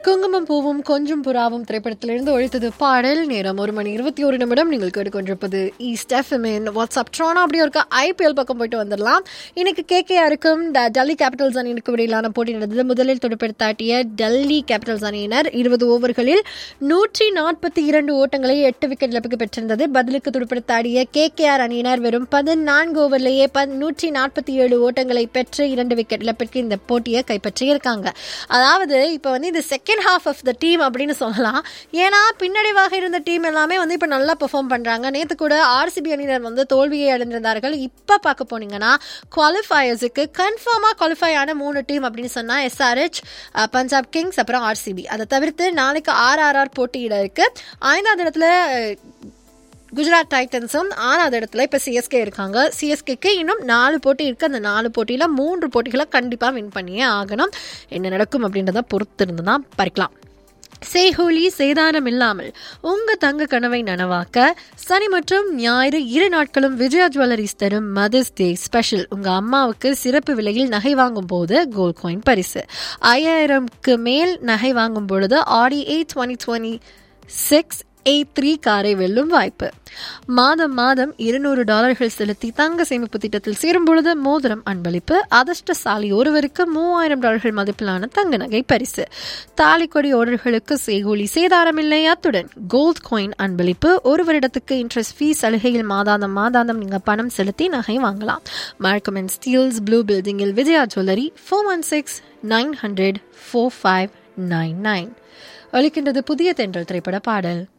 குங்குமம் பூவும் கொஞ்சம் புறாவும் திரைப்படத்திலிருந்து ஒழித்தது பாடல் நேரம் ஒரு மணி இருபத்தி ஒரு நிமிடம் நீங்கள் கேட்டுக்கொண்டிருப்பது ஈஸ்ட் எஃப்எம்இன் வாட்ஸ்அப் ட்ரோனா அப்படி இருக்க ஐபிஎல் பக்கம் போயிட்டு வந்துடலாம் இன்னைக்கு கேகேஆருக்கும் ட- டெல்லி கேபிட்டல்ஸ் அணியினருக்கும் இடையிலான போட்டி நடந்தது முதலில் துடுப்பெடுத்தாட்டிய டெல்லி கேபிட்டல்ஸ் அணியினர் இருபது ஓவர்களில் நூற்றி நாற்பத்தி இரண்டு ஓட்டங்களை எட்டு விக்கெட் இழப்புக்கு பெற்றிருந்தது பதிலுக்கு துடுப்பெடுத்தாடிய கேகேஆர் அணியினர் வெறும் பதினான்கு ஓவர்லேயே ப- நூற்றி நாற்பத்தி ஏழு ஓட்டங்களை பெற்று இரண்டு விக்கெட் இழப்பிற்கு இந்த போட்டியை கைப்பற்றியிருக்காங்க அதாவது இப்போ வந்து இது second half of the team அப்படின்னு சொல்லலாம் ஏன்னா பின்னடைவாக இருந்த டீம் எல்லாமே வந்து இப்போ நல்லா பெர்ஃபார்ம் பண்ணுறாங்க நேற்று கூட ஆர்சிபி அணியினர் வந்து தோல்வியை அடைந்திருந்தார்கள் இப்போ பார்க்க போனீங்கன்னா குவாலிஃபயர்ஸுக்கு கன்ஃபார்மாக குவாலிஃபை ஆன மூணு டீம் அப்படின்னு சொன்னால் எஸ்ஆர்ஹெச் பஞ்சாப் கிங்ஸ் அப்புறம் ஆர்சிபி அதை தவிர்த்து நாளைக்கு ஆர்ஆர்ஆர் போட்டியிட இருக்கு ஐந்தாவது இடத்துல அஹ், குஜராத் டைட்டன்ஸும் ஆறாவது இடத்துல இப்போ சிஎஸ்கே இருக்காங்க சிஎஸ்கேக்கு இன்னும் நாலு போட்டி இருக்குது அந்த நாலு போட்டியில் மூன்று போட்டிகளை கண்டிப்பாக வின் பண்ணியே ஆகணும் என்ன நடக்கும் அப்படின்றத பொறுத்திருந்து தான் பறிக்கலாம் செய்கூலி சேதாரம் இல்லாமல் உங்க தங்க கனவை நனவாக்க சனி மற்றும் ஞாயிறு இரு நாட்களும் விஜயா ஜுவல்லரிஸ் தரும் மதர்ஸ் டே ஸ்பெஷல் உங்க அம்மாவுக்கு சிறப்பு விலையில் நகை வாங்கும் போது கோல்ட் காயின் பரிசு ஐயாயிரம்க்கு மேல் நகை வாங்கும் பொழுது Audi eight twenty twenty six eight three காரை வெல்லும் வாய்ப்பு மாதம் மாதம் இருநூறு டாலர்கள் செலுத்தி தங்க சேமிப்பு திட்டத்தில் சேரும் பொழுது மோதிரம் அன்பளிப்பு அதிர்ஷ்டசாலி ஒருவருக்கு மூவாயிரம் டாலர்கள் மதிப்பிலான தங்க நகை பரிசு தாலிக்கொடி ஓடர்களுக்கு செய்கூலி சேதாரமில்லை அத்துடன் கோல்ட் காயின் அன்பளிப்பு ஒரு வருடத்துக்கு இன்ட்ரெஸ்ட் ஃபீஸ் சலுகையில் மாதாந்தம் மாதாந்தம் நீங்க பணம் செலுத்தி நகை வாங்கலாம் மார்க்கம் அண்ட் ஸ்டீல்ஸ் ப்ளூ பில்டிங்கில் Vijaya jewellery four one six nine hundred four five nine nine ஒலிக்கின்றது புதிய தென்றல் திரைப்பட பாடல்